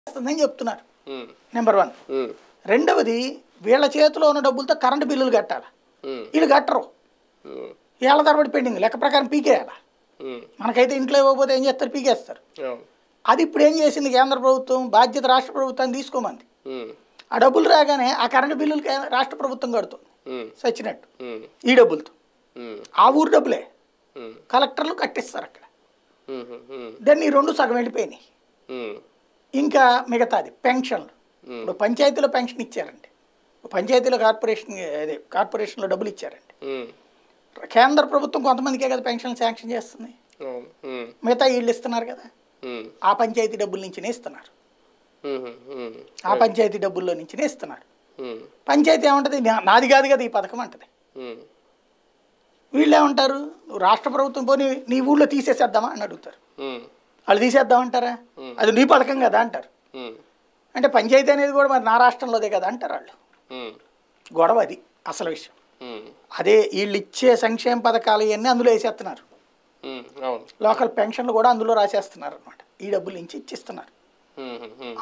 వస్తుందని చెప్తున్నారు ఉమ్, number one ఉమ్, రెండవది వీళ్ళ చేతిలో ఉన్న డబ్బులతో కరెంటు బిల్లులు కట్టాలి ఉమ్, వీళ్ళు కట్టరు ఉమ్, ఏళ్ళ తరబడి పెండింగ్ లెక్క ప్రకారం పీకేయాలి ఉమ్, మనకైతే ఇంట్లో ఇవ్వకపోతే ఏం చేస్తారు పీకేస్తారు అవును అది ఇప్పుడు ఏం చేసింది కేంద్ర ప్రభుత్వం బాధ్యత రాష్ట్ర ప్రభుత్వాన్ని తీసుకోమంది ఉమ్, ఆ డబ్బులు రాగానే ఆ కరెంటు బిల్లులు కే- రాష్ట్ర ప్రభుత్వం కడుతుంది ఉమ్, సచ్చినట్టు ఉమ్, ఈ డబ్బులతో ఉమ్, ఆ ఊరు డబ్బులే ఉమ్, కలెక్టర్లు కట్టిస్తారు అక్కడ ఉమ్, ఉమ్, దాన్ని ఈ రెండు సగం వెళ్ళిపోయినాయి ఉమ్, ఇంకా మిగతాది పెన్షన్లు ఉమ్, ఇప్పుడు పంచాయతీలో పెన్షన్ ఇచ్చారండి పంచాయతీలో కార్పొరేషన్ అదే కార్పొరేషన్లో డబ్బులు ఇచ్చారండి ఉమ్, కేంద్ర ప్రభుత్వం కొంతమందికే కదా పెన్షన్ శాంక్షన్ చేస్తుంది అవును ఉమ్, మిగతా వీళ్ళు ఇస్తున్నారు కదా ఉమ్, ఆ పంచాయతీ డబ్బుల నుంచినే ఇస్తున్నారు ఉమ్, ఉమ్, ఆ పంచాయతీ డబ్బుల్లో నుంచినే ఇస్తున్నారు ఉమ్, పంచాయతీ ఏమంటది "నా- నాది కాదు కదా ఈ పథకం అంటది ఉమ్, వీళ్ళు ఏమంటారు నువ్వు రాష్ట్ర ప్రభుత్వం పోనీ నీ ఊళ్ళో తీసేసేద్దామా అని అడుగుతారు ఉమ్, వాళ్ళు తీసేద్దామంటారా అది నీ పథకం కదా అంటారు ఉమ్, అంటే పంచాయతీ అనేది కూడా మరి నా రాష్ట్రంలోదే కదా అంటారు వాళ్ళు ఉమ్, గొడవ అది అసలు విషయం ఉమ్, అదే వీళ్ళు ఇచ్చే సంక్షేమ పథకాలు ఇవన్నీ అందులో వేసేస్తున్నారు ఉమ్, అవును లోకల్ పెన్షన్లు కూడా అందులో రాసేస్తున్నారు అనమాట ఈ డబ్బుల నుంచి ఇచ్చిస్తున్నారు ఉమ్, ఉమ్,